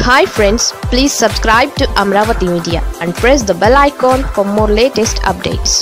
hi friends please subscribe to Amaravati media and press the bell icon for more latest updates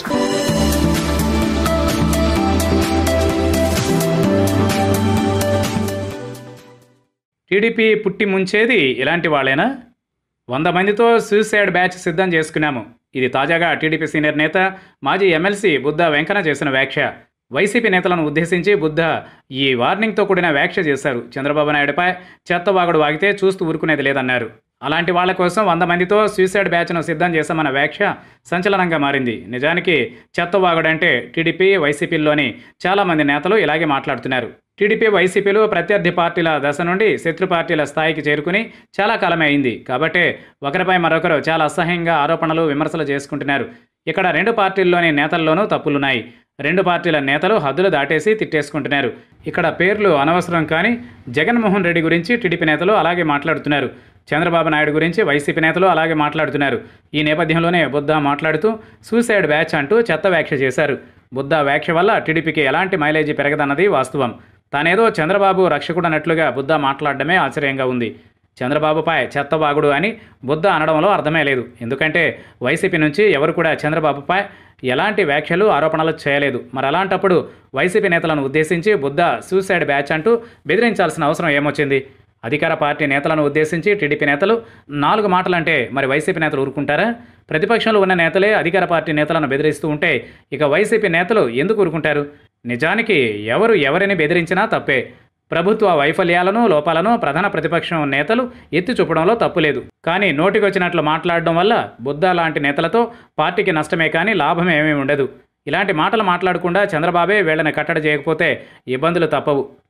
TDP పుట్టి ముంచేది ఇలాంటి వాళ్ళేనా వంద మందితో సూసైడ్ బ్యాచ్ సిద్ధం చేసుకున్నాము ఇది తాజాగా టీడీపీ సీనియర్ నేత మాజీ ఎమ్మెల్సీ బుద్ధ వెంకన్న చేసిన వ్యాఖ్య వైసీపీ నేతలను ఉద్దేశించి బుద్ధ ఈ వార్నింగ్తో కూడిన వ్యాఖ్య చేశారు చంద్రబాబు నాయుడుపై చెత్తవాగుడు వాగితే చూస్తూ ఊరుకునేది లేదన్నారు అలాంటి వాళ్ళ కోసం వంద మందితో సూసైడ్ బ్యాచ్ను సిద్ధం చేశామన్న వ్యాఖ్య సంచలనంగా మారింది నిజానికి చెత్తవాగుడంటే టీడీపీ వైసీపీల్లోని చాలామంది నేతలు ఇలాగే మాట్లాడుతున్నారు టీడీపీ వైసీపీలు ప్రత్యర్థి పార్టీల దశ నుండి శత్రు పార్టీల స్థాయికి చేరుకుని చాలా కాలమే అయింది కాబట్టే ఒకరిపై మరొకరు చాలా అసహ్యంగా ఆరోపణలు విమర్శలు చేసుకుంటున్నారు ఇక్కడ రెండు పార్టీల్లోని నేతల్లోనూ తప్పులున్నాయి రెండు పార్టీల నేతలు హద్దులు దాటేసి తిట్టేసుకుంటున్నారు ఇక్కడ పేర్లు అనవసరం కానీ జగన్మోహన్ రెడ్డి గురించి టీడీపీ నేతలు అలాగే మాట్లాడుతున్నారు చంద్రబాబు నాయుడు గురించి వైసీపీ నేతలు అలాగే మాట్లాడుతున్నారు ఈ నేపథ్యంలోనే బుద్ధ మాట్లాడుతూ సూసైడ్ బ్యాచ్ అంటూ చెత్త వ్యాఖ్య చేశారు బుద్ధ వ్యాఖ్య వల్ల టీడీపీకి ఎలాంటి మైలేజీ పెరగదన్నది వాస్తవం తానేదో చంద్రబాబు రక్షకుడన్నట్లుగా బుద్ధ మాట్లాడడమే ఆశ్చర్యంగా ఉంది చంద్రబాబుపై చెత్తబాగుడు అని బుద్ధ అనడంలో అర్థమే లేదు ఎందుకంటే వైసీపీ నుంచి ఎవరు కూడా చంద్రబాబుపై ఎలాంటి వ్యాఖ్యలు ఆరోపణలు చేయలేదు మరి అలాంటప్పుడు వైసీపీ నేతలను ఉద్దేశించి బుద్ధ సూసైడ్ బ్యాచ్ అంటూ బెదిరించాల్సిన అవసరం ఏమొచ్చింది అధికార పార్టీ నేతలను ఉద్దేశించి టీడీపీ నేతలు నాలుగు మాటలంటే మరి వైసీపీ నేతలు ఊరుకుంటారా ప్రతిపక్షంలో ఉన్న నేతలే అధికార పార్టీ నేతలను బెదిరిస్తూ ఉంటే ఇక వైసీపీ నేతలు ఎందుకు ఊరుకుంటారు నిజానికి ఎవరు ఎవరిని బెదిరించినా తప్పే ప్రభుత్వ వైఫల్యాలను లోపాలను ప్రధాన ప్రతిపక్షం నేతలు ఎత్తి చూపడంలో తప్పులేదు కానీ నోటికొచ్చినట్లు మాట్లాడడం వల్ల బుద్ధ లాంటి నేతలతో పార్టీకి నష్టమే కానీ లాభం ఏమీ ఉండదు ఇలాంటి మాటలు మాట్లాడకుండా చంద్రబాబే వీళ్ళని కట్టడి చేయకపోతే ఇబ్బందులు తప్పవు